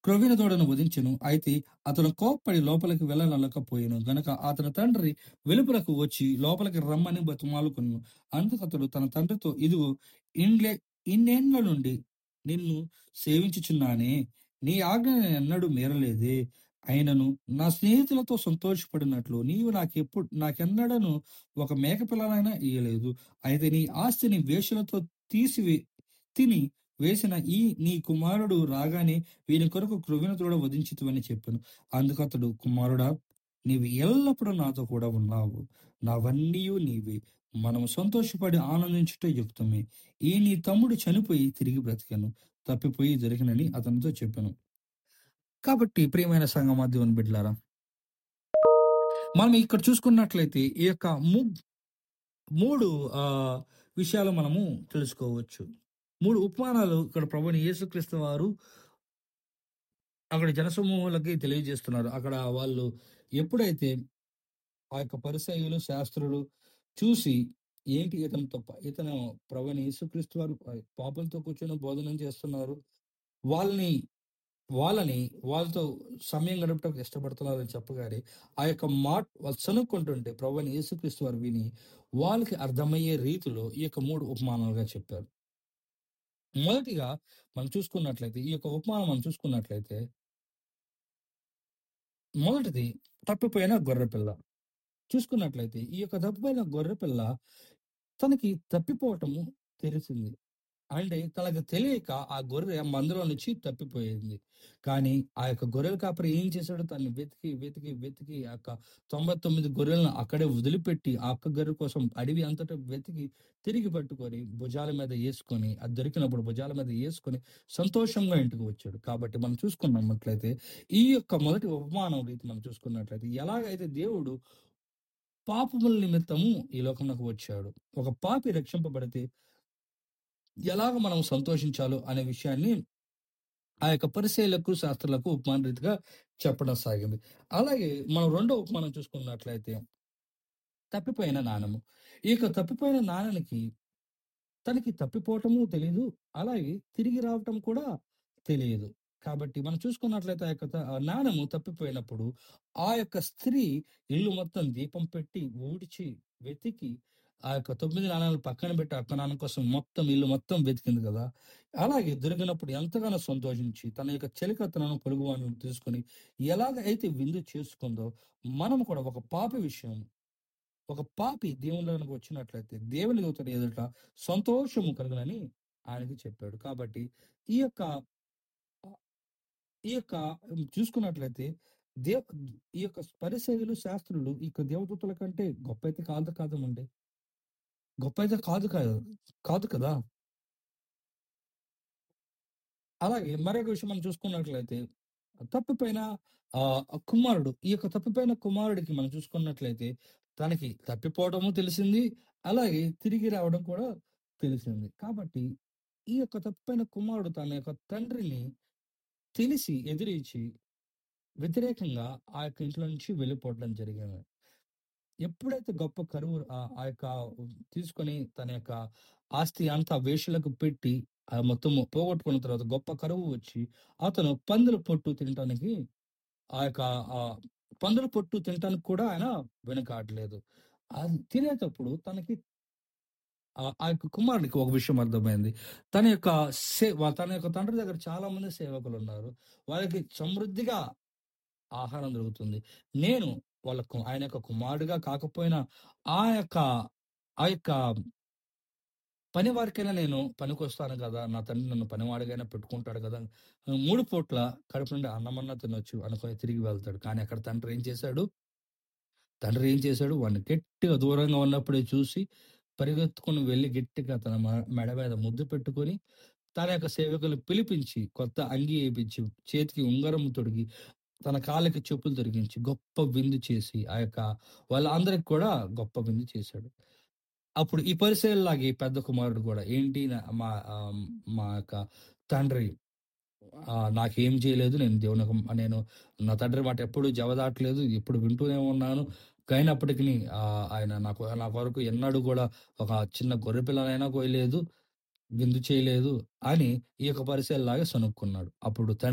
క్రొవ్విన దూడను వధించెను అయితే అతను కోప్పడి లోపలికి వెళ్ళనలకపోయెను గనక అతని తండ్రి వెలుపలకు వచ్చి లోపలికి రమ్మని బతిమాలుకును అందుకు అతడు తన తండ్రితో ఇదిగో ఇండ్లే ఇన్నేండ్ల నుండి నిన్ను సేవించుచున్నానే నీ ఆజ్ఞ నేను ఎన్నడూ మీరలేదే అయినను నా స్నేహితులతో సంతోషపడినట్లు నీవు నాకెప్పుడు నాకెన్నడను ఒక మేక పిల్లనైనా ఇయ్యలేదు అయితే నీ ఆస్తిని వేషలతో తీసివే తిని వేసిన ఈ నీ కుమారుడు రాగానే వీని కొరకు క్రొవ్విన తోడ వధించుతువని చెప్పాను అందుకు అతడు కుమారుడా నీవు ఎల్లప్పుడూ నాతో కూడా ఉన్నావు నావన్నీ నీవే మనము సంతోషపడి ఆనందించుట యుక్తమే ఈ నీ తమ్ముడు చనిపోయి తిరిగి బ్రతికాను తప్పిపోయి జరిగినని అతనితో చెప్పాను కాబట్టి ప్రియమైన సంఘ మాధ్యమం బిడ్లారా మనం ఇక్కడ చూసుకున్నట్లయితే ఈ యొక్క ము- మూడు ఆ విషయాలు మనము తెలుసుకోవచ్చు మూడు ఉపమానాలు ఇక్కడ ప్రభుని యేసుక్రీస్తు వారు అక్కడ జనసమూహాలకి తెలియజేస్తున్నారు అక్కడ వాళ్ళు ఎప్పుడైతే ఆ యొక్క పరిసయులు శాస్త్రులు చూసి ఏంటి ఇతను తప్ప ఇతను ప్రభుని యేసుక్రీస్తు వారు పాపంతో కూర్చొని బోధనం చేస్తున్నారు వాళ్ళని వాళ్ళని వాళ్ళతో సమయం గడపడానికి ఇష్టపడుతున్నారని చెప్పగానే ఆ యొక్క మాట వాళ్ళు చనుక్కుంటుంటే ప్రభుని యేసుక్రీస్తు వారు విని వాళ్ళకి అర్థమయ్యే రీతిలో ఈ యొక్క మూడు ఉపమానాలుగా చెప్పారు మొదటిగా మనం చూసుకున్నట్లయితే ఈ యొక్క ఉపమానం మనం చూసుకున్నట్లయితే మొదటిది తప్పిపోయిన గొర్రెపిల్ల చూసుకున్నట్లయితే ఈ యొక్క తప్పిపోయిన గొర్రెపిల్ల తనకి తప్పిపోవటము తెలిసింది అంటే తనకు తెలియక ఆ గొర్రె మందులో నుంచి తప్పిపోయింది కానీ ఆ యొక్క గొర్రెల కాపరి ఏం చేశాడు తను వెతికి వెతికి వెతికి ఆ యొక్క తొంభై తొమ్మిది గొర్రెలను అక్కడే వదిలిపెట్టి ఆ ఒక్క గొర్రె కోసం అడవి అంతటా వెతికి తిరిగి పట్టుకొని భుజాల మీద వేసుకొని అది దొరికినప్పుడు భుజాల మీద వేసుకొని సంతోషంగా ఇంటికి వచ్చాడు కాబట్టి మనం చూసుకున్నట్లయితే ఈ యొక్క మొదటి ఉపమానం రీతి మనం చూసుకున్నట్లయితే ఎలాగైతే దేవుడు పాపముల నిమిత్తము ఈ లోకంలోకి వచ్చాడు ఒక పాపి రక్షింపబడితే ఎలాగ మనం సంతోషించాలో అనే విషయాన్ని ఆ యొక్క పరిశీలకు శాస్త్రులకు ఉపమాన రీతిగా చెప్పడం సాగింది అలాగే మనం రెండో ఉపమానం చూసుకున్నట్లయితే తప్పిపోయిన నాణము ఈ యొక్క తప్పిపోయిన నాణానికి తనకి తప్పిపోవటము తెలియదు అలాగే తిరిగి రావటం కూడా తెలియదు కాబట్టి మనం చూసుకున్నట్లయితే ఆ యొక్క త- ఆ నాణము తప్పిపోయినప్పుడు ఆ యొక్క స్త్రీ ఇల్లు మొత్తం దీపం పెట్టి ఊడ్చి వెతికి ఆ యొక్క తొమ్మిది నాణాలు పక్కన పెట్టి అక్క నాన్న కోసం మొత్తం ఇల్లు మొత్తం వెతికింది కదా అలాగే దొరికినప్పుడు ఎంతగానో సంతోషించి తన యొక్క చెలికత్తనను పొరుగు వాళ్ళని తీసుకొని ఎలాగ అయితే విందు చేసుకుందో మనం కూడా ఒక పాపి విషయం ఒక పాపి దేవుళ్ళకి వచ్చినట్లయితే దేవుని దూతని ఎదుట సంతోషము కలుగునని ఆయనకి చెప్పాడు కాబట్టి ఈ యొక్క ఈ యొక్క చూసుకున్నట్లయితే దేవ ఈ యొక్క పరిశైలు శాస్త్రులు ఈ యొక్క దేవదూతల కంటే గొప్ప అయితే కాదు కాదమండి గొప్ప అయితే కాదు కాదు కాదు కదా అలాగే మరొక విషయం మనం చూసుకున్నట్లయితే తప్పిపోయిన ఆ కుమారుడు ఈ యొక్క తప్పిపోయిన కుమారుడికి మనం చూసుకున్నట్లయితే తనకి తప్పిపోవడము తెలిసింది అలాగే తిరిగి రావడం కూడా తెలిసింది కాబట్టి ఈ యొక్క తప్పిపోయిన కుమారుడు తన యొక్క తండ్రిని తెలిసి ఎదిరించి వ్యతిరేకంగా ఆ యొక్క ఇంట్లో నుంచి వెళ్ళిపోవడం జరిగింది ఎప్పుడైతే గొప్ప కరువు ఆ ఆ యొక్క తీసుకొని తన యొక్క ఆస్తి అంతా వేషలకు పెట్టి ఆ మొత్తం పోగొట్టుకున్న తర్వాత గొప్ప కరువు వచ్చి అతను పందుల పొట్టు తినటానికి ఆ యొక్క ఆ పందుల పొట్టు తినటానికి కూడా ఆయన వెనకాడలేదు అది తినేటప్పుడు తనకి ఆ- ఆ యొక్క కుమారుడికి ఒక విషయం అర్థమైంది తన యొక్క సే వా- తన యొక్క తండ్రి దగ్గర చాలా మంది సేవకులు ఉన్నారు వాళ్ళకి సమృద్ధిగా ఆహారం దొరుకుతుంది నేను వాళ్ళ కు- ఆయన యొక్క కుమారుడిగా కాకపోయినా ఆ యొక్క ఆ యొక్క పని వారికైనా నేను పనికొస్తాను కదా నా తండ్రి నన్ను పనివాడిగైనా పెట్టుకుంటాడు కదా మూడు పూట్ల కడుపు నుండి అన్నమన్నా తినొచ్చు అనుకొని తిరిగి వెళ్తాడు కానీ అక్కడ తండ్రి ఏం చేశాడు తండ్రి ఏం చేశాడు వాడిని గట్టిగా దూరంగా ఉన్నప్పుడే చూసి పరిగెత్తుకుని వెళ్ళి గట్టిగా తన మ- మెడ మీద ముద్దు పెట్టుకొని తన యొక్క సేవకులు పిలిపించి కొత్త అంగి వేయించి చేతికి ఉంగరం తొడిగి తన కాళ్ళకి చెప్పులు తొడిగించి గొప్ప విందు చేసి ఆ యొక్క వాళ్ళందరికి కూడా గొప్ప విందు చేశాడు అప్పుడు ఈ పరిచయలాగే ఈ పెద్ద కుమారుడు కూడా ఏంటి నా- మా ఆ, మా యొక్క తండ్రి ఆ, నాకేం చేయలేదు నేను దేవుని యొక్క- నేను నా తండ్రి మాట ఎప్పుడు జవదాటలేదు ఎప్పుడు వింటూనే ఉన్నాను అయినప్పటికీ ఆయన నాకు నా కొరకు ఎన్నడూ కూడా ఒక చిన్న గొర్రె పిల్లనైనా కోయలేదు విందు చేయలేదు అని ఈ యొక్క పరిచయలాగా సనుక్కున్నాడు అప్పుడు తండ్రి